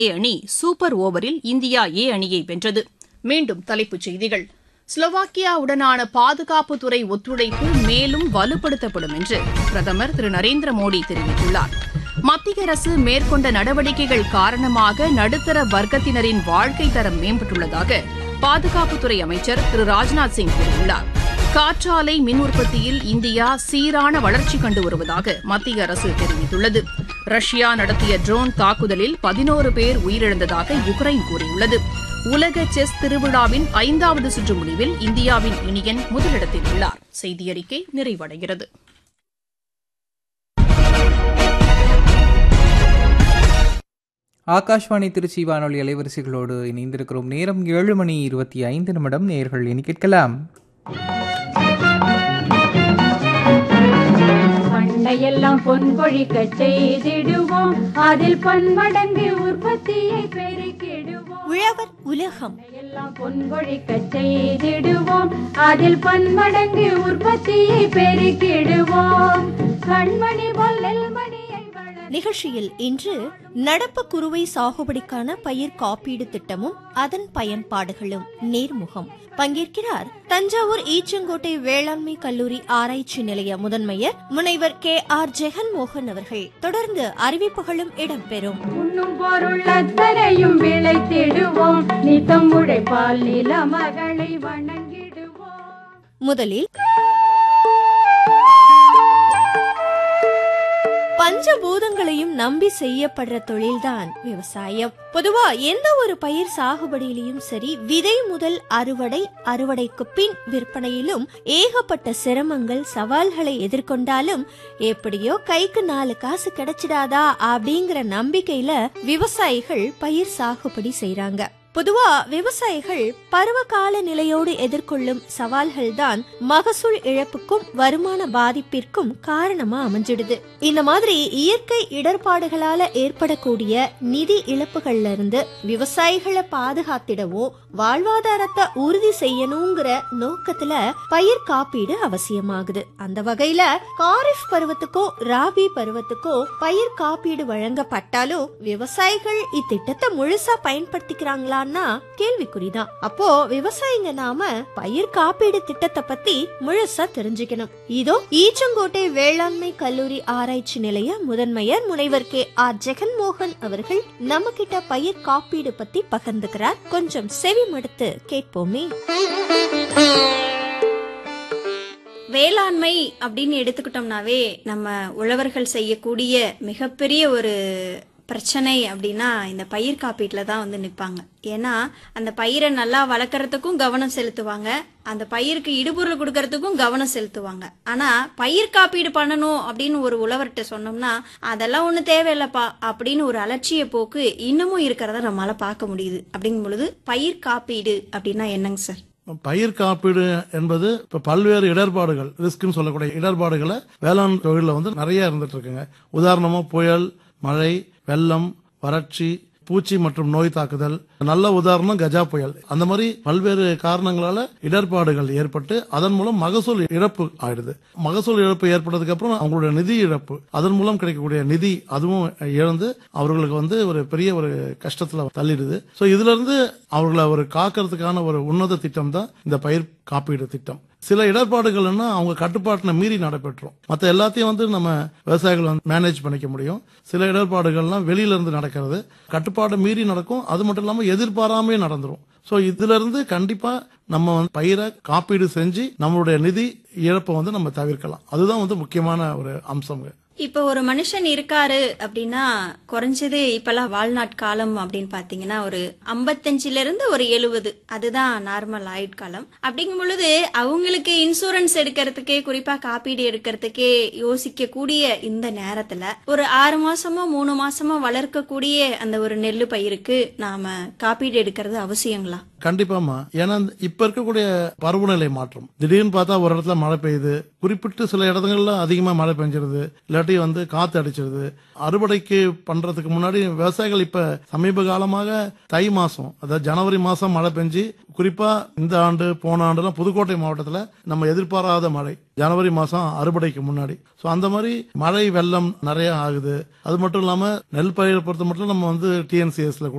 ஏ அணி சூப்பர் ஓவரில் India A அணியை வென்றது மீண்டும் தலைப்புச் செய்திகள் ஸ்லோவாக்கியாவுடனான பாதுகாப்புத்துறை ஒத்துழைப்பு மேலும் வலுப்படுத்தப்படும் என்று பிரதமர் திரு நரேந்திர மோடி தெரிவித்துள்ளார் மத்திய அரசு மேற்கொண்ட நடவடிக்கைகள் காரணமாக நடுத்தர வர்க்கத்தினரின் வாழ்க்கை தரம் மேம்பட்டுள்ளதாக பாதுகாப்புத்துறை அமைச்சர் திரு ராஜ்நாத் சிங் கூறியுள்ளார் காற்றாலை மின் உற்பத்தியில் இந்தியா சீரான வளர்ச்சி கண்டு வருவதாக மத்திய அரசு தெரிவித்துள்ளது ரஷ்யா நடத்திய ட்ரோன் தாக்குதலில் பதினோரு பேர் உயிரிழந்ததாக யுக்ரைன் கூறியுள்ளது உலக செஸ் திருவிழாவின் ஐந்தாவது சுற்று முடிவில் இந்தியாவின் இனியன் முதலிடத்தில் உள்ளார் செய்தியறிக்கை நிறைவடைகிறது ஆகாஷ்வாணி திருச்சி வானொலி அலைவரிசைகளோடு இணைந்திருக்கிறோம் நேரம் ஏழு மணி இருபத்தி ஐந்து நிமிடம் நேர்கள் இனி கேட்கலாம் பண்டையெல்லாம் பொன் கொழிக்க செய்திடுவோம் அதில் பன்மடங்கு உற்பத்தியை பெருக்கிடுவோம் உழவர் உலகம் எல்லாம் பொன் கொழிக்க செய்திடுவோம் அதில் பன்மடங்கு உற்பத்தியை பெருக்கிடுவோம் கண்மணி போல் நெல்மணியை வளர் நிகழ்ச்சியில் இன்று நடப்பு குறுவை சாகுபடிக்கான பயிர் காப்பீடு திட்டமும் அதன் பயன்பாடுகளும் நேர்முகம் பங்கேற்கிறார் தஞ்சாவூர் ஈச்சங்கோட்டை வேளாண்மை கல்லூரி ஆராய்ச்சி நிலைய முதன்மையர் முனைவர் கே ஆர் ஜெகன்மோகன் அவர்கள் தொடர்ந்து அறிவிப்புகளும் இடம்பெறும் உண்ணும் பொருள் அத்தனையும் விளைத்திடுவோம் நித்தம் உழைப்பால் நில மகளை வணங்கிடுவோம் முதலில் பஞ்சபூதங்களையும் நம்பி செய்யப்படுற தொழில்தான் விவசாயம் பொதுவா எந்த ஒரு பயிர் சாகுபடியிலையும் சரி விதை முதல் அறுவடை அறுவடைக்கு பின் விற்பனையிலும் ஏகப்பட்ட சிரமங்கள் சவால்களை எதிர்கொண்டாலும் எப்படியோ கைக்கு நாலு காசு கிடைச்சிடாதா அப்படிங்கிற நம்பிக்கையில விவசாயிகள் பயிர் சாகுபடி செய்றாங்க பொதுவா விவசாயிகள் பருவகால நிலையோடு எதிர்கொள்ளும் சவால்கள் தான் மகசூல் இழப்புக்கும் வருமான பாதிப்பிற்கும் காரணமா அமைஞ்சிடுது இந்த மாதிரி இயற்கை இடர்பாடுகளால ஏற்படக்கூடிய நிதி இழப்புகள்ல இருந்து விவசாயிகளை பாதுகாத்திடவும் வாழ்வாதாரத்தை உறுதி செய்யணுங்கிற நோக்கத்துல பயிர் காப்பீடு அவசியமாகுது அந்த வகையில காரிஃப் பருவத்துக்கோ ராபி பருவத்துக்கோ பயிர் காப்பீடு வழங்கப்பட்டாலும் விவசாயிகள் இத்திட்டத்தை முழுசா பயன்படுத்திக்கிறாங்களான்னா கேள்விக்குறிதான் அப்போ விவசாயிங்க நாம பயிர் காப்பீடு திட்டத்தை பத்தி முழுசா தெரிஞ்சுக்கணும் இதோ ஈச்சங்கோட்டை வேளாண்மை கல்லூரி ஆராய்ச்சி நிலைய முதன்மையர் முனைவர் கே ஆர் ஜெகன்மோகன் அவர்கள் நம்ம கிட்ட பயிர் காப்பீடு பத்தி பகிர்ந்துக்கிறார் கொஞ்சம் செவி மடுத்து கேட்போமே வேளாண்மை அப்படின்னு எடுத்துக்கிட்டோம்னாவே நம்ம உழவர்கள் செய்யக்கூடிய மிகப்பெரிய ஒரு பிரச்சனை அப்படின்னா இந்த பயிர் காப்பீட்டில் தான் வந்து நிற்பாங்க ஏன்னா அந்த பயிரை நல்லா வளர்க்குறதுக்கும் கவனம் செலுத்துவாங்க அந்த பயிருக்கு இடுபொருள் கொடுக்கறதுக்கும் கவனம் செலுத்துவாங்க ஆனா பயிர் காப்பீடு பண்ணணும் அப்படின்னு ஒரு உழவர்கிட்ட சொன்னோம்னா அதெல்லாம் ஒன்றும் தேவையில்லப்பா அப்படின்னு ஒரு அலட்சிய போக்கு இன்னமும் இருக்கிறத நம்மளால பார்க்க முடியுது அப்படிங்கும் பொழுது பயிர் காப்பீடு அப்படின்னா என்னங்க சார் பயிர் காப்பீடு என்பது இப்ப பல்வேறு இடர்பாடுகள் ரிஸ்க்னு சொல்லக்கூடிய இடர்பாடுகளை வேளாண் தொழிலில் வந்து நிறைய இருந்துட்டு இருக்குங்க உதாரணமா புயல் மழை வெள்ளம் வறட்சி பூச்சி மற்றும் நோய் தாக்குதல் நல்ல உதாரணம் கஜா புயல் அந்த மாதிரி பல்வேறு காரணங்களால இடர்பாடுகள் ஏற்பட்டு அதன் மூலம் மகசூல் இழப்பு ஆயிடுது மகசூல் இழப்பு ஏற்பட்டதுக்கு அப்புறம் அவங்களுடைய நிதி இழப்பு அதன் மூலம் கிடைக்கக்கூடிய நிதி அதுவும் இழந்து அவர்களுக்கு வந்து ஒரு பெரிய ஒரு கஷ்டத்துல தள்ளிடுது சோ இதுல இருந்து அவர்களை ஒரு காக்கிறதுக்கான ஒரு உன்னத திட்டம் தான் இந்த பயிர் காப்பீடு திட்டம் சில இடர்பாடுகள்னா அவங்க கட்டுப்பாட்டின மீறி நடைபெற்றோம் மற்ற எல்லாத்தையும் வந்து நம்ம விவசாயிகள் வந்து மேனேஜ் பண்ணிக்க முடியும் சில இடர்பாடுகள்லாம் வெளியில இருந்து நடக்கிறது கட்டுப்பாடு மீறி நடக்கும் அது மட்டும் இல்லாம எதிர்பாராமே நடந்துரும் சோ இதுல இருந்து கண்டிப்பா நம்ம வந்து பயிரை காப்பீடு செஞ்சு நம்மளுடைய நிதி இழப்பை வந்து நம்ம தவிர்க்கலாம் அதுதான் வந்து முக்கியமான ஒரு அம்சங்க இப்போ ஒரு மனுஷன் இருக்காரு அப்படின்னா குறைஞ்சது இப்பெல்லாம் வாழ்நாட் காலம் அப்படின்னு பாத்தீங்கன்னா ஒரு ஐம்பத்தஞ்சுல இருந்து ஒரு எழுபது அதுதான் நார்மல் ஆயுட்காலம் அப்படிங்கும் பொழுது அவங்களுக்கு இன்சூரன்ஸ் எடுக்கிறதுக்கே குறிப்பா காப்பீடு எடுக்கிறதுக்கே யோசிக்க கூடிய இந்த நேரத்துல ஒரு ஆறு மாசமோ மூணு மாசமோ வளர்க்கக்கூடிய அந்த ஒரு நெல்லு பயிருக்கு நாம காப்பீடு எடுக்கிறது அவசியங்களா கண்டிப்பாமா ஏன்னா இப்ப இருக்கக்கூடிய பருவநிலை மாற்றம் திடீர்னு பார்த்தா ஒரு இடத்துல மழை பெய்யுது குறிப்பிட்டு சில இடங்கள்ல அதிகமா மழை பெஞ்சிருது இல்லாட்டி வந்து காத்து அடிச்சிருது அறுவடைக்கு பண்றதுக்கு முன்னாடி விவசாயிகள் இப்ப சமீப காலமாக தை மாசம் அதாவது ஜனவரி மாசம் மழை பெஞ்சு குறிப்பா இந்த ஆண்டு போன ஆண்டுலாம் புதுக்கோட்டை மாவட்டத்துல நம்ம எதிர்பாராத மழை ஜனவரி மாசம் அறுவடைக்கு முன்னாடி சோ அந்த மாதிரி மழை வெள்ளம் நிறைய ஆகுது அது மட்டும் இல்லாம நெல் பயிரை பொறுத்த மட்டும் நம்ம வந்து டிஎன்சிஎஸ்ல